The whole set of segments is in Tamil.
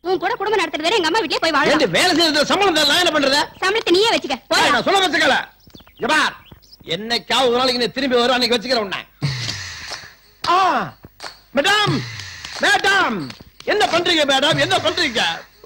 உன் கூட குடும்பம் நடத்துறது வேற எங்க அம்மா வீட்லயே போய் வாழலாம் ஏண்டி வேலை செய்யறது சம்பளம் தரல, நான் என்ன பண்றது சம்பளத்தை நீயே வச்சுக்க ஏய், போய் நான் சொல்ல வச்சுக்கல இங்க பார் என்னைக்காவது ஒரு நாளைக்கு நீ திரும்பி வரும் அன்னைக்கு வச்சுக்கிறேன் உன்னை ஆ மேடம் மேடம் என்ன பண்றீங்க மேடம் என்ன பண்றீங்க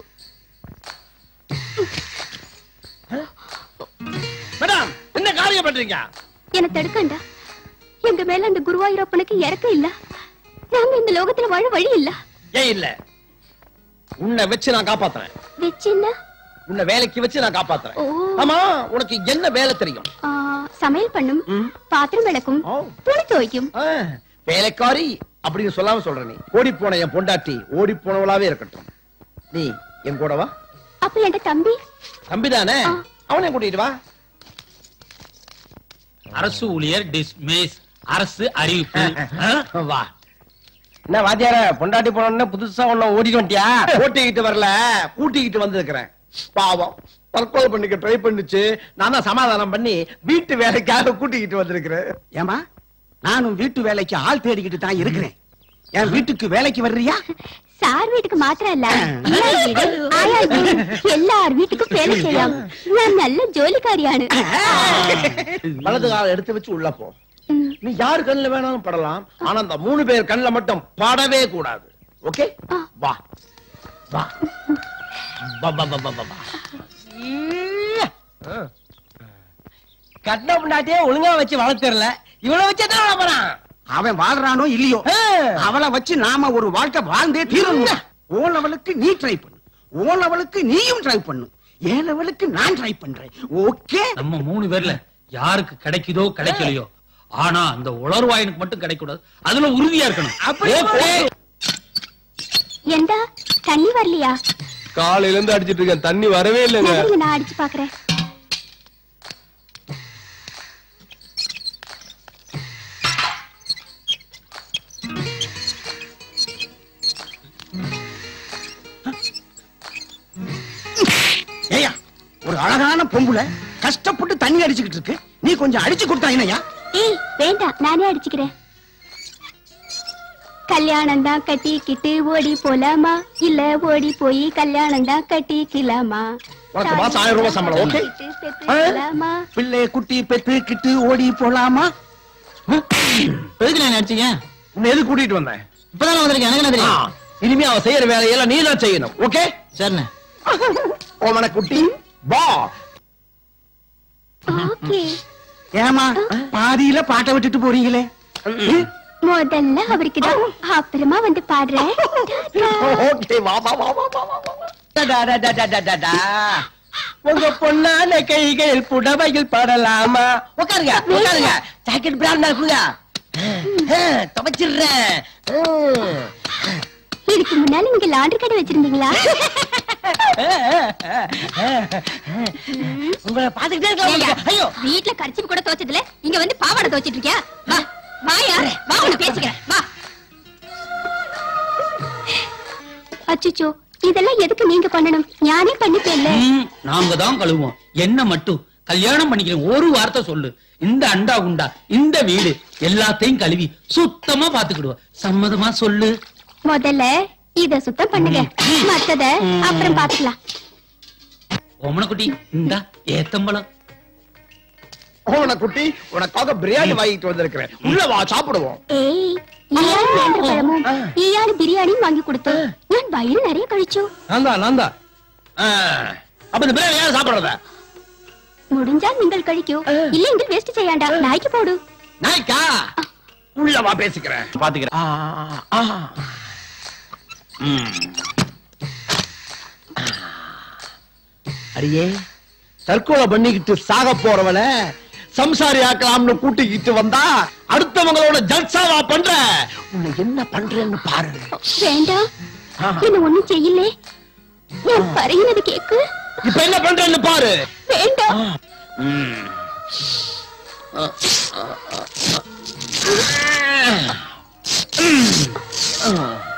மேடம் என்ன காரியம் பண்றீங்க என்ன தடுக்கண்டா எங்க மேல அந்த குருவாயூரப்பனுக்கு இறக்கம் இல்ல நாங்க இந்த லோகத்துல வாழ வழி இல்ல ஏன் இல்ல உன்னை வச்சு நான் காப்பாத்துறேன் வச்சுன்னா உன்னை வேலைக்கு வச்சு நான் காப்பாத்துறேன் ஓ. ஆமா உனக்கு என்ன வேலை தெரியும் ஆ, சமையல் பண்ணும் ம். பாத்திரம் விளக்கும் ஓ. துணி துவைக்கும் ஆ, வேலைக்காரி அப்படின்னு சொல்லாம சொல்ற நீ ஓடி போன என் பொண்டாட்டி ஓடி போனவளாவே இருக்கட்டும் நீ என் கூட வா அப்ப என்கிட்ட தம்பி தம்பிதானே ஆ. அவனை கூட்டிட்டு வா அரசு ஊழியர் டிஸ்மிஸ் அரசு அறிவிப்பு ஆ? வா என்ன வாத்தியார பொண்டாட்டி போனோம்னா புதுசா ஒண்ணு ஓடிட்டு வந்துட்டியா ஓட்டிக்கிட்டு வரல கூட்டிக்கிட்டு வந்திருக்கிறேன் பாவம் தற்கொலை பண்ணிக்க ட்ரை பண்ணுச்சு நான் தான் சமாதானம் பண்ணி வீட்டு வேலைக்காக கூட்டிக்கிட்டு வந்திருக்கிறேன் ஏமா நானும் வீட்டு வேலைக்கு ஆள் தேடிக்கிட்டு தான் இருக்கிறேன் என் வீட்டுக்கு வேலைக்கு வர்றியா சார் வீட்டுக்கு மாத்திரம் இல்ல இன்னார் வீடு, ஆயார் வீடு, எல்லார் வீட்டுக்கும் வேலை செய்யலாம் நான் நல்ல ஜோலிக்காரியானு வலது காலை எடுத்து வச்சு உள்ள போ ம். நீ யாரு கண்ணுல வேணாலும் படலாம் ஆனா அந்த மூணு பேர் கண்ணுல மட்டும் படவே கூடாது ஓகே ஆ. வா வா வா வா வா வா வா வா கட்டின பொண்டாட்டியே ஒழுங்கா வச்சு வளர்த்துறல இவளை வச்சு தான் போறான் அவன் வாழ்றானோ இல்லையோ அவளை வச்சு நாம ஒரு வாழ்க்கை வாழ்ந்தே தீரணும் ஓ லெவலுக்கு நீ ட்ரை பண்ணு ஓ லெவலுக்கு நீயும் ட்ரை பண்ணு ஏன் லெவலுக்கு நான் ட்ரை பண்றேன் ஓகே நம்ம மூணு பேர்ல யாருக்கு கிடைக்குதோ கிடைக்கலையோ ஆனா அந்த உளர்வாயனுக்கு மட்டும் கிடைக்கூடாது அதுல உறுதியா இருக்கணும் அப்படி ஏண்டா தண்ணி வரலையா காலையில இருந்து அடிச்சிட்டு இருக்கேன் தண்ணி வரவே இல்லைங்க நகருங்க, நான் அடிச்சு பாக்குறேன் ஏய்யா ஒரு அழகான பொம்புல கஷ்டப்பட்டு தண்ணி அடிச்சுக்கிட்டு இருக்கு நீ கொஞ்சம் அடிச்சு கொடுத்தா என்னய்யா ஏய் வேண்டாம் நானே அடிச்சுக்கிறேன் கல்யாணம் தான் கட்டிக்கிட்டு ஓடி போலாமா இல்ல ஓடி போய் கல்யாணம் தான் கட்டிக்கலாமா உனக்கு மாசம் ஆயிரம் ரூபாய் சம்பளம், okay? கட்டிக்கிட்டு பெத்துக்கலாமா? பிள்ளை குட்டி பெத்துக்கிட்டு ஓடி போலாமா எதுக்கு நான் அடிச்சீங்க உன்னை எது கூட்டிட்டு வந்தேன் இப்பதான் வந்திருக்கேன் எனக்கு என்ன ஆ, தெரியும் இனிமே அவன் செய்யற வேலையெல்லாம் நீ தான் செய்யணும் ஓகே சரிண்ணே ஓமன குட்டி வா ஓகே ஏமா பாதியில பாட்டை விட்டுட்டு போறீங்களே முதல்ல அவருக்கு தான் அப்புறமா வந்து பாடுறேன் ஓகே வா வா வா வா வா வா, வா டடா, டடா, டடா, டடா. உங்க பொண்ணான கைகள் புடவையில் படலாமா உட்காருங்க உட்காருங்க ஜாக்கெட் பிராண்ட் இருக்குங்க துவைச்சிடுறேன் ம். இதுக்கு முன்னால நீங்க லாண்டரி கடை வச்சிருந்தீங்களா உங்களை பாத்துக்கிட்டே இருக்கலாம் ஐயோ வீட்ல கரிச்சி கூட துவைச்சதுல இங்க வந்து பாவாடை துவைச்சிட்டு இருக்கியா வா வாயா வா உன பேசிக்கிறேன் வா அச்சச்சோ இதெல்லாம் எதுக்கு நீங்க பண்ணணும் ஞானே பண்ணிப்பேன்ல ம், நாங்க தான் கழுவோம் என்ன மட்டும் கல்யாணம் பண்ணிக்கிறேன் ஒரு வார்த்தை சொல்லு இந்த அண்டா குண்டா இந்த வீடு எல்லாத்தையும் கழுவி சுத்தமா பாத்துக்கிடுவோம் சம்மதமா சொல்லு முதல்ல இத சுத்தம் பண்ணுங்க மத்தத அப்புறம் பாத்துக்கலாம் ஓமனக்குட்டி இந்தா ஏத்தம்பளம் ஓமன குட்டி உனக்காக பிரியாணி வாங்கிட்டு வந்திருக்கிறேன் உள்ள வா சாப்பிடுவோம் ஏய் ஈயாடு நேந்திர பழமும் ஈயாடு பிரியாணியும் வாங்கி கொடுத்து நான் வயிறு நிறைய கழிச்சோ நான் தான் நான் தான் ஆ, அப்ப இந்த பிரியாணி யார் சாப்பிடுறத முடிஞ்சால் நீங்கள் கழிக்கோ இல்ல எங்கள் வேஸ்ட் செய்யாண்டா நாய்க்கு போடு நாய்க்கா உள்ள வா பேசிக்கிறேன் பாத்துக்கிறேன் ஆ, ஆ, ஆ. ம். அடியே தற்கொலை பண்ணிக்கிட்டு சாக போறவன சம்சாரி ஆக்கலாம்னு கூட்டிக்கிட்டு வந்தா அடுத்தவங்களோட ஜல்சாவா பண்ற உன்னை என்ன பண்றேன்னு பாரு வேண்டாம் என்ன ஒண்ணும் செய்யலே நான் பறையினது கேக்கு இப்ப என்ன பண்றேன்னு பாரு வேண்டாம் ம்.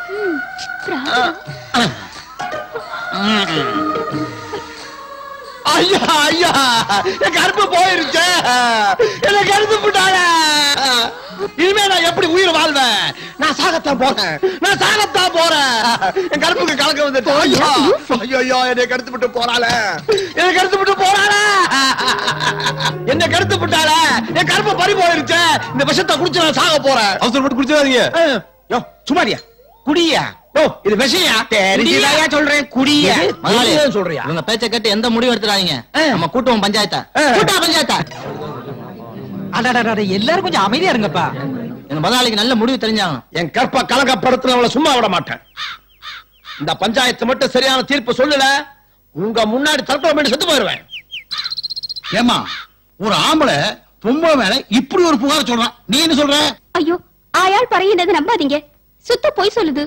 பிராணம். ஆ ஐயா ஐயா என் கருப்பு போயிருச்சே என்ன கருத்து போட்டாங்க இனிமே நான் எப்படி உயிர் வாழ்வேன் நான் சாகத்தான் போறேன் நான் சாகத்தான் போறேன் என் கருப்புக்கு கலக்க வந்துட்டு ஐயா ஐயோ ஐயோ என்னை கருத்து விட்டு போறாளே என்னை கருத்து விட்டு போறாளே என்ன கருத்து விட்டாளே என் கருப்பு பறி போயிருச்சே இந்த விஷத்தை குடிச்சு நான் சாக போறேன் அவசரப்பட்டு குடிச்சிடாதீங்க யோ சுமாரியா குடியா யோ இது விஷயா தெரிஞ்சுதாயா சொல்றேன் குடிய முதலாளி சொல்றியா இவங்க பேச்ச கேட்டு எந்த முடிவு எடுத்துறாங்க நம்ம கூட்டுவோம் பஞ்சாயத்த ஆ. கூட்டா பஞ்சாயத்த அடடடட எல்லாரும் கொஞ்சம் அமைதியா இருங்கப்பா எங்க முதலாளிக்கு நல்ல முடிவு தெரிஞ்சாங்க என் கற்ப கலகப்படுத்துறவள சும்மா விட மாட்டேன் இந்த பஞ்சாயத்து மட்டும் சரியான தீர்ப்பு சொல்லல உங்க முன்னாடி தற்கொலை பண்ணி செத்து போயிருவேன் ஏமா ஒரு ஆம்பளை பொம்பளை மேல இப்படி ஒரு புகார் சொல்றான் நீ என்ன சொல்ற ஐயோ ஆயாள் பறையினதை நம்பாதீங்க சுத்த போய் சொல்லுது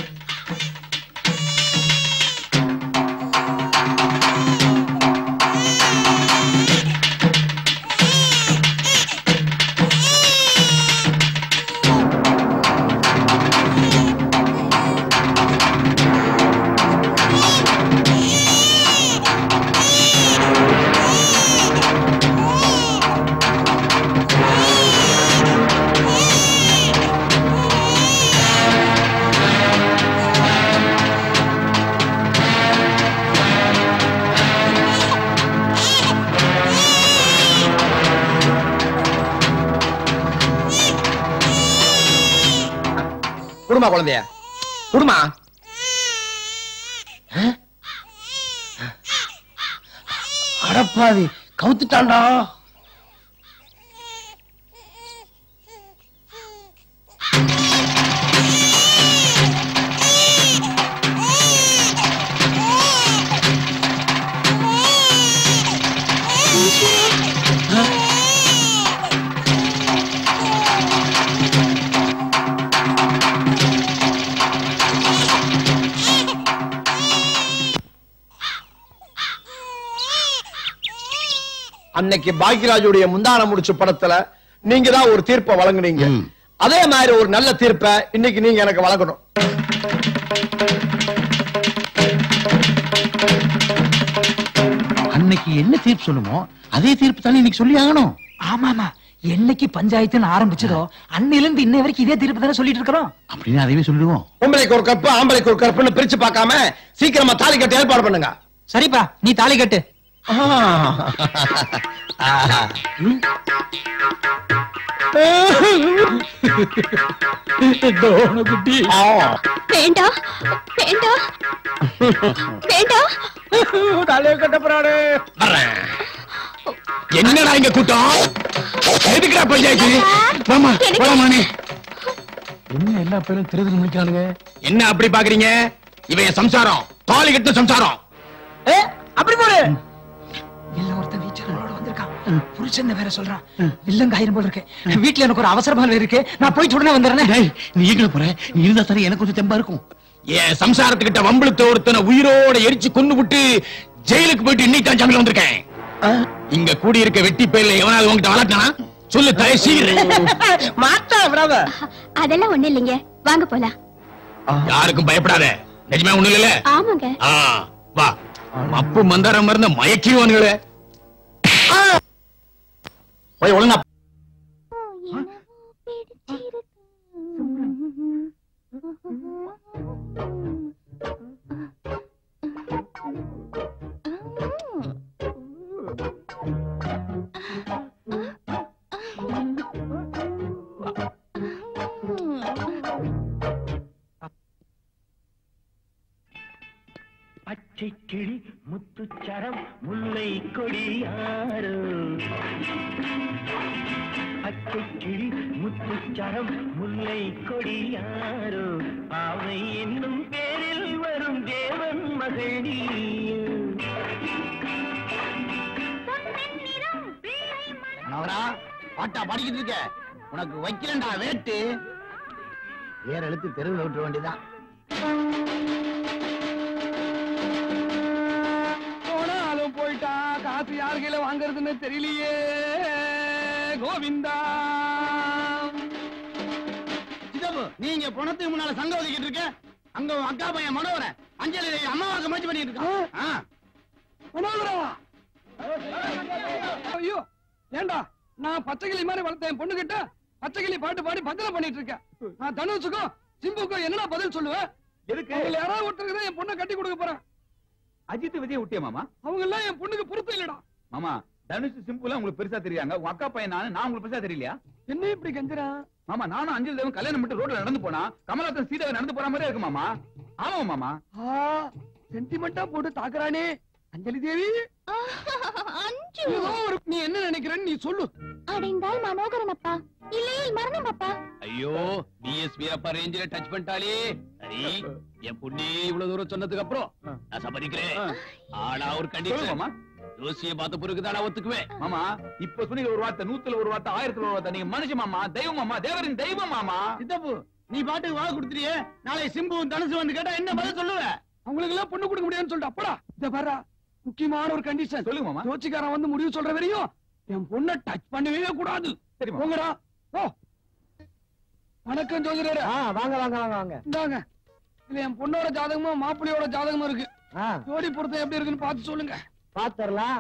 குடுமா குழந்தைய குடுமா அடப்பாவி கவுத்துட்டான்டா அன்னைக்கு பாக்யராஜுடைய முந்தான முடிச்சு படத்துல நீங்க தான் ஒரு தீர்ப்பை வழங்குனீங்க ம். அதே மாதிரி ஒரு நல்ல தீர்ப்பை இன்னைக்கு நீங்க எனக்கு வழங்கணும் அன்னைக்கு என்ன தீர்ப்பு சொல்லுமோ அதே தீர்ப்பு தானே இன்னைக்கு சொல்லி ஆகணும் ஆமாமா என்னைக்கு பஞ்சாயத்துன்னு ஆரம்பிச்சதோ அன்னையில இருந்து இன்னை வரைக்கும் இதே திருப்பி தானே சொல்லிட்டு இருக்கிறோம் அப்படின்னு அதையே சொல்லிடுவோம் பொம்பளைக்கு ஒரு கற்பு ஆம்பளைக்கு ஒரு கற்புன்னு பிரிச்சு பார்க்காம சீக்கிரமா தாலி கட்ட ஏற்பாடு பண்ணுங்க சரிப்பா நீ தாலி கட்டு வேண்டாம் வேண்டாம் வேண்டாம் தலையை கட்ட போறாரு என்னடா இங்க கூட்டம் எதுக்குடா பஞ்சாயத்து வாமா எனக்கு- போலாமானே என்ன எல்லா பேரும் திருதிரு முடிக்கிறானுங்க என்ன அப்படி பாக்குறீங்க இவன் என் சம்சாரம் தாலி கட்ட சம்சாரம் ஏ, அப்படி போடு இல்ல ஒருத்தன் வீச்சர்களோட வந்திருக்கான் புருஷன் வேற சொல்றான் வில்லங்க ஆயிரம் போல இருக்கு வீட்டுல எனக்கு ஒரு அவசர வேலை இருக்கு நான் போயிட்டு உடனே வந்துடுறேன் டேய், நீ எங்க போற நீ இருந்தா தானே எனக்கு கொஞ்சம் தெம்பா இருக்கும் என் சம்சாரத்துக்கிட்ட வம்பளுத்த ஒருத்தனை உயிரோட எரிச்சு கொண்டு விட்டு ஜெயிலுக்கு போயிட்டு இன்னைக்கு தான் ஜாமீன் வந்திருக்கேன் இங்க கூடி இருக்க வெட்டி பேர்ல எவனாவது உங்ககிட்ட வளர்த்தானா சொல்லு தலை சீக்கிரம் மாட்டா விடாத அதெல்லாம் ஒண்ணு இல்லைங்க வாங்க போலாம் யாருக்கும் பயப்படாத நிஜமே ஒண்ணு இல்ல ஆமாங்க ஆ, வா அப்பு மந்தாரம் மருந்த மயக்கிவானுங்களே போய் ஒழுங்கா பச்சை கிளி முத்துச்சரம் முல்லை கொடியாரோ பச்சை கிளி முத்துச்சரம் முல்லை கொடியாரோ பாவை என்னும் பேரில் வரும் தேவன் மகள் நீயோ. மனோகரா பாட்டா படிக்கிட்டு இருக்க உனக்கு வைக்கிறேன்டா வேட்டு வேற எழுத்து தெருவில் விட்டுற வேண்டியதான் போனாலும் போயிட்டா காசு யார் கையில வாங்குறதுன்னு தெரியலையே கோவிந்தா சிதம்பு நீங்க பணத்துக்கு முன்னால சங்கம் ஒதுக்கிட்டு இருக்க அங்க உன் அக்கா பையன் மனோகரன் அஞ்சலி அம்மாவாக்கு முயற்சி பண்ணிட்டு இருக்கான் ஆ. மனோகரா ஐயோ ஏண்டா நான் பச்சைக்கிளி மாதிரி வளர்த்தேன் பொண்ணு கிட்ட பச்சைக்கிளி பாட்டு பாடி பத்திர பண்ணிட்டு இருக்கேன் நான் தனுஷுக்கும் சிம்புக்கும் என்னடா பதில் சொல்லுவேன் எதுக்கு அவங்கள யாராவது ஒருத்தருக்கு தான் என் பொண்ணை கட்டி கொடுக்க போறேன் அஜித் விஜய் விட்டியா மாமா அவங்க எல்லாம் என் பொண்ணுக்கு பொறுப்பு இல்லடா மாமா தனுஷ் சிம்பிளா உங்களுக்கு பெருசா தெரியாங்க உங்க அக்கா பையன் நானு நான் உங்களுக்கு பெருசா தெரியலையா என்ன இப்படி கெஞ்சுறான் மாமா நானும் அஞ்சல் தேவன் கல்யாணம் பண்ணிட்டு ரோட்ல நடந்து போனா கமலாத்தன் சீதாவை நடந்து போற மாதிரி இருக்கு மாமா ஆமா மாமா ஆ சென்டிமெண்டா போட்டு தாக்குறானே அஞ்சலி தேவி அஞ்சு ஏதோ ஒரு நீ என்ன நினைக்கிறேன்னு நீ சொல்லு அடைந்தால் மனோகரன் அப்பா இல்லையில் மரணம் அப்பா ஐயோ டிஎஸ்பி அப்பா ரேஞ்சில டச் பண்ணிட்டாலே சரி என் பொண்ணே இவ்வளவு தூரம் சொன்னதுக்கு அப்புறம் நான் சம்மதிக்கிறேன் ஆனா ஒரு கண்டிஷன் மாமா ஜோசிய பார்த்த பிறகு தான் ஒத்துக்குவேன் மாமா இப்ப சொன்னீங்க ஒரு வார்த்தை நூத்துல ஒரு வார்த்தை ஆயிரத்துல ஒரு வார்த்தை நீங்க மனுஷன் மாமா தெய்வம் மாமா தேவரின் தெய்வம் மாமா சித்தப்பு நீ பாட்டுக்கு வா கொடுத்துறியே நாளை சிம்புவும் தனுசு வந்து கேட்டா என்ன பதில் சொல்லுவ அவங்களுக்கு எல்லாம் பொண்ணு கொடுக்க முடியாதுன்னு சொல்லிட்டு அப்படா இந்த பாரா முக்கியமான ஒரு கண்டிஷன் சொல்லுங்க மாமா ஜோச்சிக்காரன் வந்து முடிவு சொல்ற வரையும் என் பொண்ணை டச் பண்ணவே கூடாது சரி, மாமா. போங்கடா ஓ வணக்கம் ஜோதிடரே வாங்க வாங்க வாங்க வாங்க இந்தாங்க இதுல என் பொண்ணோட ஜாதகமும் மாப்பிள்ளையோட ஜாதகமும் இருக்கு ஆ ஜோடி பொருத்தம் எப்படி இருக்குன்னு பார்த்து சொல்லுங்க பாத்துரலாம்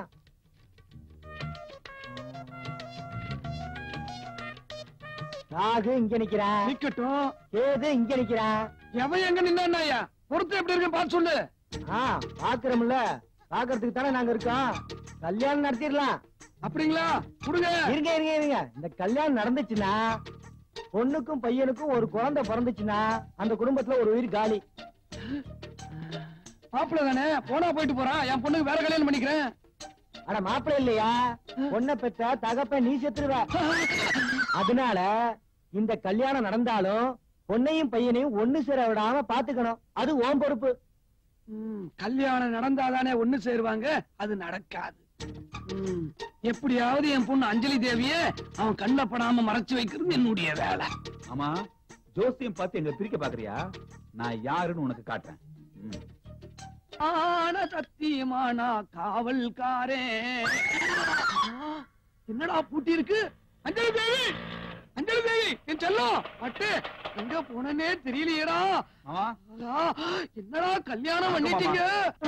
ராகு இங்க நிக்கிறான் நிக்கட்டும் கேது இங்க நிக்கிறான் எவன் எங்க நின்னா பொருத்தம் எப்படி இருக்குன்னு பார்த்து சொல்லு ஆ பாக்குறோம்ல பாக்குறதுக்கு தானே நாங்க இருக்கோம் கல்யாணம் நடத்திடலாம் அப்படிங்களா கொடுங்க இருங்க இருங்க இருங்க இந்த கல்யாணம் நடந்துச்சுன்னா பொண்ணுக்கும் பையனுக்கும் ஒரு குழந்தை பிறந்துச்சுன்னா அந்த குடும்பத்துல ஒரு உயிர் காலி மாப்பிள்ளை தானே போனா போயிட்டு போறான் என் பொண்ணுக்கு வேற கல்யாணம் பண்ணிக்கிறேன் அட மாப்பிள்ளை இல்லையா பொண்ணை பெற்ற தகப்ப நீ செத்துருவ அதனால இந்த கல்யாணம் நடந்தாலும் பொண்ணையும் பையனையும் ஒண்ணு சேர விடாம பாத்துக்கணும் அது ஓம் பொறுப்பு ம், கல்யாணம் நடந்தாதானே ஒண்ணு சேருவாங்க அது நடக்காது ம், எப்படியாவது என் பொண்ணு அஞ்சலி தேவிய அவன் கண்ணில் படாம மறைச்சு வைக்கிறது என்னுடைய வேலை ஆமா ஜோசியம் பார்த்து எங்க பிரிக்க பாக்குறியா நான் யாருன்னு உனக்கு காட்டுறேன் ம். ஆன சத்தியமானா காவல்காரே ஆ, என்னடா பூட்டி இருக்கு அஞ்சலி தேவி அஞ்சலி தேவி என் செல்லம் பட்டு எங்க போனனே தெரியலையேடா ஆமா ஆஹா, என்னடா கல்யாணம் பண்ணிட்டீங்க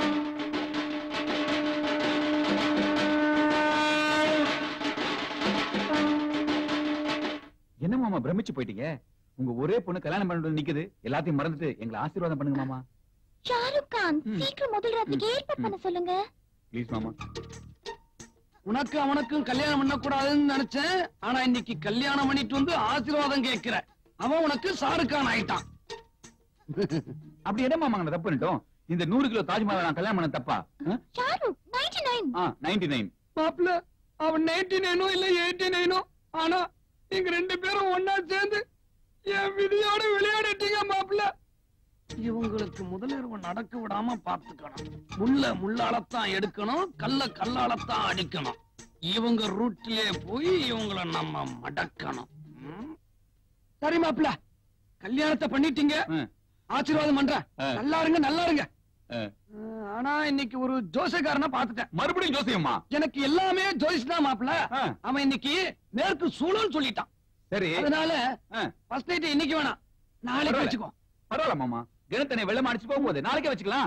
என்ன மாமா பிரமிச்சு போயிட்டீங்க உங்க ஒரே பொண்ணு கல்யாணம் பண்ணிட்டு நிக்குது எல்லாத்தையும் மறந்துட்டு எங்களை ஆசீர்வாதம் பண்ணுங்க மாமா ஷாருக் கான் சீக்கிரம் முதல் ராத்திரிக்கு ஏற்பாடு பண்ண சொல்லுங்க ப்ளீஸ் மாமா உனக்கு அவனுக்கும் கல்யாணம் பண்ண கூடாதுன்னு நினைச்சேன் ஆனா இன்னைக்கு கல்யாணம் பண்ணிட்டு வந்து ஆசீர்வாதம் கேட்கிற அவன் உனக்கு ஷாருக்கான் ஆயிட்டான் அப்படி என்ன மாமா நாங்க தப்பு பண்ணிட்டோம் இந்த நூறு கிலோ தாஜ்மஹால் நான் கல்யாணம் பண்ண தப்பா Shahrukh ninety nine ninety nine மாப்பிள்ள அவன் நைன்டி நைனோ இல்ல எயிட்டி நைனோ ஆனா நீங்க ரெண்டு பேரும் ஒன்னா சேர்ந்து என் விதியோட விளையாடிட்டீங்க மாப்பிள்ள இவங்களுக்கு முதலிரவு நடக்க விடாம பாத்துக்கணும் முள்ள முள்ளாலத்தான் எடுக்கணும் கல்ல கல்லாலத்தான் அடிக்கணும் இவங்க ரூட்லயே போய் இவங்கள நம்ம மடக்கணும் ம்? சரி மாப்பிள்ள கல்யாணத்தை பண்ணிட்டீங்க ஆசீர்வாதம் பண்றேன் ஆ. நல்லா இருங்க நல்லா இருங்க அஹ், ஆனா இன்னைக்கு ஒரு ஜோசியக்காரனை பாத்துட்டேன் மறுபடியும் ஜோசியம்மா எனக்கு எல்லாமே ஜோதிஷ் தான் மாப்பிள ஆ. அவன் இன்னைக்கு மேற்கு சூழல் சொல்லிட்டான் சரி அதனால ஆ. ஃபர்ஸ்ட் நைட் இன்னைக்கு வேணாம் நாளைக்கு பரவாயில்ல. வச்சுக்கோ பரவாயில்ல மாமா கிணத்தனை வெள்ளம் அடிச்சு போக போகுது நாளைக்கே வச்சுக்கலாம்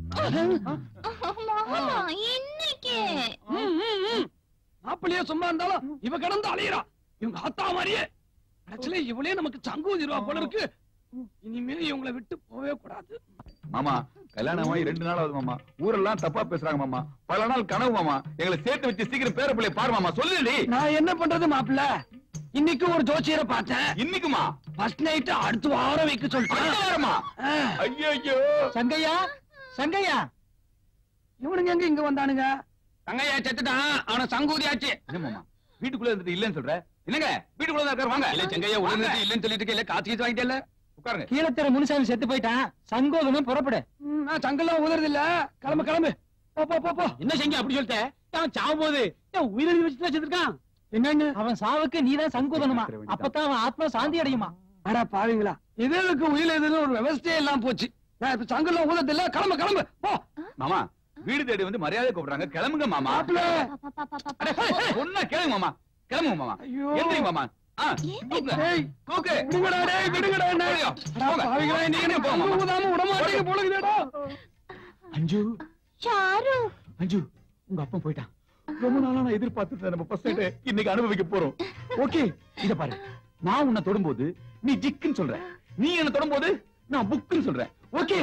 மாமா இன்னைக்கு ம், ம், ம். மாப்பிள்ளையே சும்மா இருந்தாலும் இவ கடந்து அலையிறா இவங்க அத்தா மாதிரியே கடைசியில இவளே நமக்கு சங்கு ஊதிருவா போல இருக்கு இனிமே இவங்களை விட்டு போவே கூடாது மாமா கல்யாணம் ஆகி ரெண்டு நாள் ஆகுது மாமா ஊரெல்லாம் தப்பா பேசுறாங்க மாமா பல நாள் கனவு மாமா எங்களை சேர்த்து வச்சு சீக்கிரம் பேர பிள்ளை பாரு மாமா சொல்லுடி நான் என்ன பண்றது மாப்பிள்ள இன்னைக்கு ஒரு ஜோசியரை பார்த்தேன் இன்னைக்குமா ஃபர்ஸ்ட் நைட் அடுத்த வாரம் வைக்க அடுத்த சொல்லிட்டேன் வாரமா ஆ. ஐயோ சங்கையா சங்கையா இவனுங்க எங்க இங்க வந்தானுங்க தங்கையா செத்துட்டான் அவன சங்கூதியாச்சு என்ன மாமா வீட்டுக்குள்ள இருந்துட்டு இல்லன்னு சொல்ற என்னங்க வீட்டுக்குள்ள தான் இருக்காரு வாங்க இல்ல செங்கையா உடனே இல்லன்னு சொல்லிட்டு இல்ல காத்து கீத்து வாங்கிட்டே உட்காருங்க கீழத்தர முனுசாமி செத்து போயிட்டான் சங்கோதமும் புறப்படு நான் சங்கெல்லாம் ஊதுறது இல்ல கிளம்பு கிளம்பு போ போ போ போ என்ன செஞ்ச அப்படி சொல்லிட்ட அவன் சாவும் போது உயிரெழுதி வச்சுட்டு செத்துருக்கான் என்னன்னு அவன் சாவுக்கு நீதான் சங்கோதனமா அப்பதான் அவன் ஆத்மா சாந்தி அடையுமா அடா பாவீங்களா எதுக்கு உயிர் எதுன்னு ஒரு விவசாயம் எல்லாம் போச்சு நான் இப்ப சங்கெல்லாம் ஊதுறது இல்ல கிளம்பு கிளம்பு போ மாமா வீடு தேடி வந்து மரியாதை கூப்பிடுறாங்க கிளம்புங்க மாமா மாப்பிள்ள அடே, ஒண்ணா கேளுங்க மாமா கிளம்புங்க மாமா ஐயோ. எந்திரி மாமா ஆ, தூக்கு. டேய், தூக்கு. விடுங்கடா டேய் விடுங்கடா டேய். போறியா? அடா போங்க. பாவீங்களா நீங்க என்ன போங்க, மாமா. ஊதாம விட மாட்டீங்க போல இருக்குடா அஞ்சு ஷாருக் அஞ்சு உங்க அப்பா போயிட்டான் ரொம்ப நாளா நான் எதிர்பார்த்துட்டு நம்ம ஃபர்ஸ்ட் நைட் இன்னைக்கு அனுபவிக்க போறோம் ஓகே இத பாரு நான் உன்னை தொடும்போது நீ ஜிக்குன்னு சொல்ற நீ என்ன தொடும்போது நான் புக்குன்னு சொல்றேன் ஓகே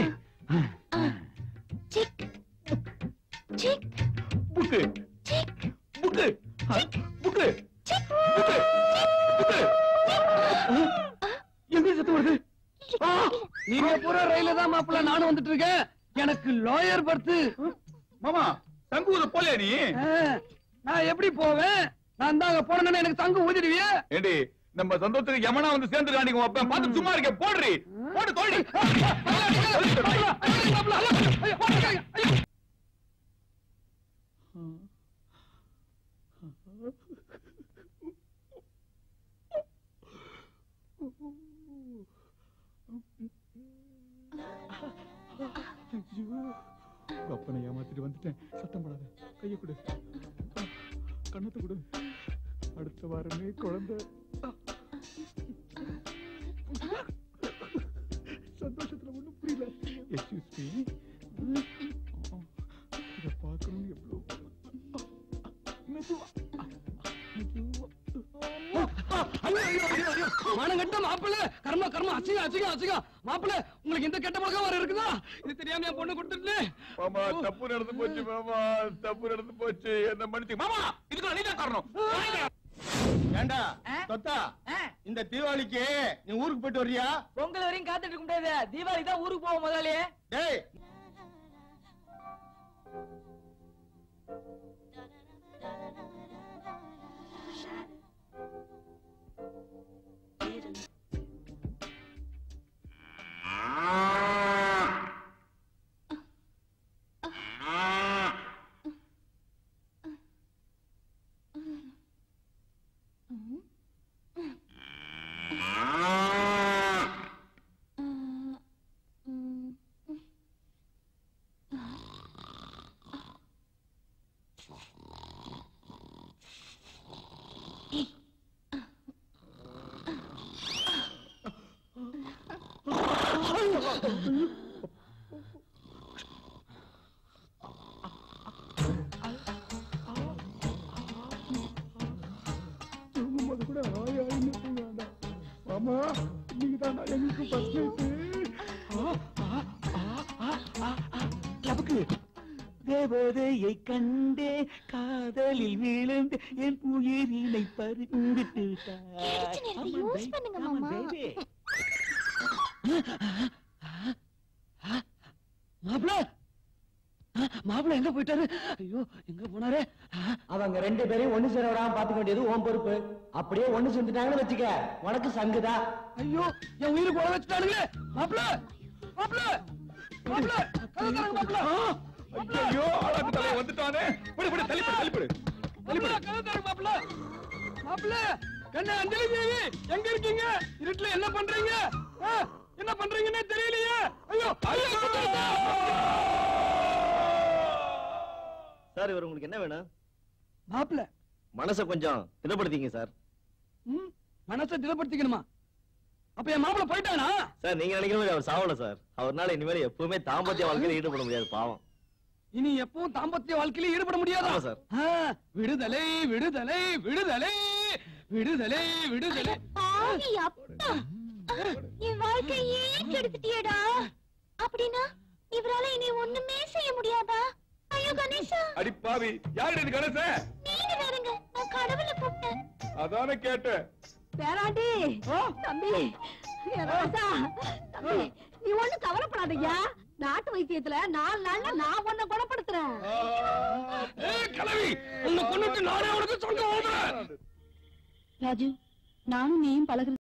சிக் சிக் புக்கு சிக் புக்கு புக்கு சிக் புக்கு புக்கு எங்க சத்தம் வருது ஆ! நீங்க போற ரயில தான் மாப்பிள்ள நானும் வந்துட்டு இருக்கேன் எனக்கு லாயர் பர்த் மாமா சங்கூத போலியா நீ நான் எப்படி போவேன் நான் தான் அங்க போனேன்னு எனக்கு தங்க ஊதிடுவிய ஏண்டி நம்ம சந்தோஷத்துக்கு யமனா வந்து சேர்ந்துருக்கா நீங்க அப்ப பார்த்து சும்மா இருக்க போடுறி போடு தோழி அப்பனை ஏமாத்திட்டு வந்துட்டேன் சத்தம் போடாத கைய கொடு கண்ணத்தை கொடு அடுத்த வாரமே குழந்தை சந்தோஷத்துல ஒண்ணும் புரியல எக்ஸ்கியூஸ் மீ இத பார்க்கணும் எவ்வளவு மெதுவா மெதுவா மனம் கட்ட மாப்பிள்ள கர்ம கர்ம அசிங்க அசிங்க அசிங்க மாப்பிள்ள உங்களுக்கு இந்த கெட்ட பழக்கம் வர இருக்குதா இது தெரியாம என் பொண்ணு கொடுத்துட்டு மாமா தப்பு நடந்து போச்சு மாமா தப்பு நடந்து போச்சு என்ன மன்னிச்சு மாமா இதுக்கு நீதான் காரணம் ஏண்டா தொத்தா இந்த தீபாவளிக்கு நீ ஊருக்கு போயிட்டு வர்றியா பொங்கல் வரையும் காத்துட்டு இருக்க முடியாது தீபாவளி தான் ஊருக்கு போவோம் முதலாளி டேய் தூங்கும்போது கூட ஆய் ஆயின்னு தூங்காண்டா மாமா நீங்க தான் எங்களுக்கு ஃபர்ஸ்ட் நைட்டு தேவதையை கண்டே காதலில் விழுந்து என் உயிரினை பறிந்து கிடைச்ச நேரத்தை யூஸ் பண்ணுங்க மாமா மாப்பிள்ள மாப்பிள்ள எங்க போயிட்டாரு ஐயோ எங்க போனாரு அவங்க ரெண்டு பேரையும் ஒண்ணு சேர விடாம பாத்துக்க வேண்டியது உன் பொறுப்பு அப்படியே ஒண்ணு சேர்ந்துட்டாங்கன்னு வச்சுக்க உனக்கு சங்குதா ஐயோ என் உயிருக்கு உழ வச்சுட்டானுங்களே மாப்பிள்ள மாப்பிள்ள மாப்பிள்ள கதை தரங்க மாப்பிள்ள ஐயோ ஆளாக்கு தலை வந்துட்டானே புடி புடி தள்ளிப்படு தள்ளிப்படு மாப்பிள்ள கதை தரங்க மாப்பிள்ள மாப்பிள்ள கண்ணே அஞ்சலி தேவி எங்க இருக்கீங்க இருட்டுல என்ன பண்றீங்க ஆ, என்ன பண்றீங்கன்னே தெரியலையே ஐயோ ஐயோ சுத்தம். சார் இவர் உங்களுக்கு என்ன வேணும் மாப்பிள்ள மனசை கொஞ்சம் திடப்படுத்திங்க சார் ம், மனசை திடப்படுத்திக்கணுமா அப்ப என் மாப்பிள்ள போயிட்டானா சார் நீங்க நினைக்கிற மாதிரி அவர் சாவல சார் அவர்னால இனிமேல் எப்பவுமே தாம்பத்திய வாழ்க்கையில ஈடுபட முடியாது பாவம் இனி எப்பவும் தாம்பத்திய வாழ்க்கையில ஈடுபட முடியாதா ஆமா சார். ஆ, விடுதலை விடுதலை விடுதலை விடுதலை விடுதலை பாவி அப்பா என் வாழ்க்கையே கெடுத்துட்டியடா அப்படின்னா இவரால இனி ஒண்ணுமே செய்ய முடியாதா ஐயோ கணேசா அடி பாவி யாரு இது கணேசன் நீங்க வேறங்க நான் கடவுளை கூப்பிட்டேன் அதானே கேட்டேன் பேராண்டி தம்பி என் ரோசா தம்பி நீ ஒண்ணு கவலைப்படாதய்யா நாட்டு வைத்தியத்துல நாலு நாள்ல நான் உன்னை குணப்படுத்துறேன் ஏய், கிழவி உன்னை கொண்டுட்டு நானே உனக்கு சொந்த ஓடுறேன் ராஜு நானும் நீயும் பழகுறது